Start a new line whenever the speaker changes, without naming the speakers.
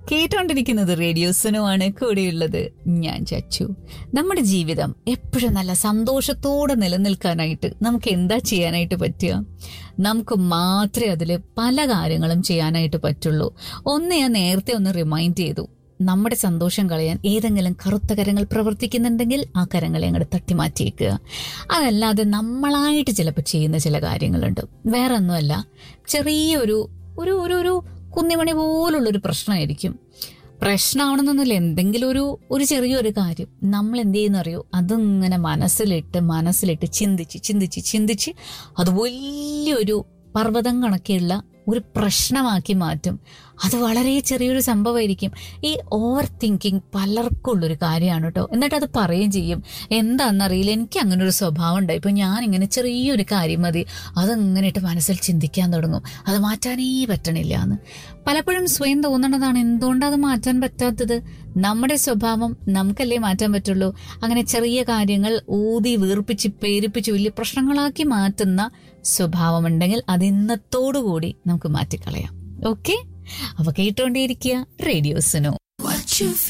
കേട്ടോണ്ടിരിക്കുന്നത് റേഡിയോസിനുമാണ് കൂടെയുള്ളത് ഞാൻ ചച്ചു നമ്മുടെ ജീവിതം എപ്പോഴും നല്ല സന്തോഷത്തോടെ നിലനിൽക്കാനായിട്ട് നമുക്ക് എന്താ ചെയ്യാനായിട്ട് പറ്റുക നമുക്ക് മാത്രമേ അതിൽ പല കാര്യങ്ങളും ചെയ്യാനായിട്ട് പറ്റുള്ളൂ ഒന്ന് ഞാൻ നേരത്തെ ഒന്ന് റിമൈൻഡ് ചെയ്തു നമ്മുടെ സന്തോഷം കളയാൻ ഏതെങ്കിലും കറുത്ത കരങ്ങൾ പ്രവർത്തിക്കുന്നുണ്ടെങ്കിൽ ആ കരങ്ങളെ അങ്ങോട്ട് തട്ടിമാറ്റിയേക്കുക അതല്ലാതെ നമ്മളായിട്ട് ചിലപ്പോൾ ചെയ്യുന്ന ചില കാര്യങ്ങളുണ്ട് വേറെ ഒന്നുമല്ല ചെറിയൊരു ഒരു ഒരു ഒരു കുന്നിമണി പോലുള്ളൊരു പ്രശ്നമായിരിക്കും പ്രശ്നമാണെന്നൊന്നുമില്ല എന്തെങ്കിലും ഒരു ഒരു ചെറിയൊരു കാര്യം നമ്മൾ എന്ത് ചെയ്യുന്ന അറിയോ അതിങ്ങനെ മനസ്സിലിട്ട് മനസ്സിലിട്ട് ചിന്തിച്ച് ചിന്തിച്ച് ചിന്തിച്ച് അത് വലിയൊരു പർവ്വതം കണക്കെയുള്ള ഒരു പ്രശ്നമാക്കി മാറ്റും അത് വളരെ ചെറിയൊരു സംഭവമായിരിക്കും ഈ ഓവർ തിങ്കിങ് പലർക്കും ഉള്ളൊരു കാര്യമാണ് കേട്ടോ എന്നിട്ട് അത് പറയുകയും ചെയ്യും എന്താണെന്നറിയില്ല എനിക്ക് അങ്ങനെ ഒരു സ്വഭാവം ഉണ്ടായി ഇപ്പൊ ഞാൻ ഇങ്ങനെ ചെറിയൊരു കാര്യം മതി അതങ്ങനെ ഇട്ട് മനസ്സിൽ ചിന്തിക്കാൻ തുടങ്ങും അത് മാറ്റാനേ പറ്റണില്ല എന്ന് പലപ്പോഴും സ്വയം തോന്നണതാണ് എന്തുകൊണ്ടാണ് അത് മാറ്റാൻ പറ്റാത്തത് നമ്മുടെ സ്വഭാവം നമുക്കല്ലേ മാറ്റാൻ പറ്റുള്ളൂ അങ്ങനെ ചെറിയ കാര്യങ്ങൾ ഊതി വീർപ്പിച്ച് പേരിപ്പിച്ച് വലിയ പ്രശ്നങ്ങളാക്കി മാറ്റുന്ന സ്വഭാവമുണ്ടെങ്കിൽ അത് ഇന്നത്തോടുകൂടി നമുക്ക് മാറ്റിക്കളയാം ഓക്കെ അപ്പൊ കേട്ടോണ്ടേയിരിക്കുക റേഡിയോസിനോ